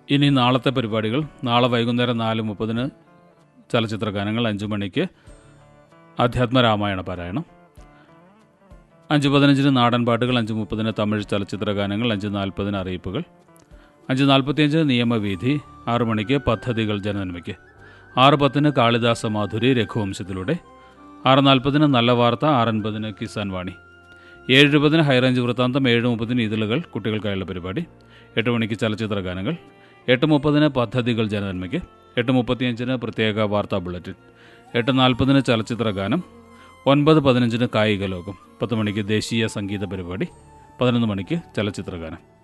ഇനി നാളത്തെ പരിപാടികൾ നാളെ വൈകുന്നേരം നാല് മുപ്പതിന് ചലച്ചിത്ര ഗാനങ്ങൾ അഞ്ച് മണിക്ക് അധ്യാത്മരാമായണ പാരായണം അഞ്ച് പതിനഞ്ചിന് നാടൻ പാട്ടുകൾ അഞ്ച് മുപ്പതിന് തമിഴ് ചലച്ചിത്ര ഗാനങ്ങൾ അഞ്ച് നാൽപ്പതിന് അറിയിപ്പുകൾ അഞ്ച് നാൽപ്പത്തിയഞ്ച് നിയമവീഥി ആറ് മണിക്ക് പദ്ധതികൾ ജനനന്മയ്ക്ക് ആറ് പത്തിന് കാളിദാസ മാധുരി രഘുവംശത്തിലൂടെ ആറ് നാൽപ്പതിന് നല്ല വാർത്ത ആറ് അൻപതിന് കിസാൻ വാണി ഏഴ് ഇരുപതിന് ഹൈറേഞ്ച് വൃത്താന്തം ഏഴ് മുപ്പതിന് ഇതിലുകൾ കുട്ടികൾക്കായുള്ള പരിപാടി എട്ട് മണിക്ക് ചലച്ചിത്ര ഗാനങ്ങൾ എട്ട് മുപ്പതിന് പദ്ധതികൾ ജനനന്മയ്ക്ക് എട്ട് മുപ്പത്തിയഞ്ചിന് പ്രത്യേക വാർത്താ ബുള്ളറ്റിൻ എട്ട് നാൽപ്പതിന് ചലച്ചിത്ര ഗാനം ഒൻപത് പതിനഞ്ചിന് കായിക ലോകം പത്ത് മണിക്ക് ദേശീയ സംഗീത പരിപാടി പതിനൊന്ന് മണിക്ക് ചലച്ചിത്ര ഗാനം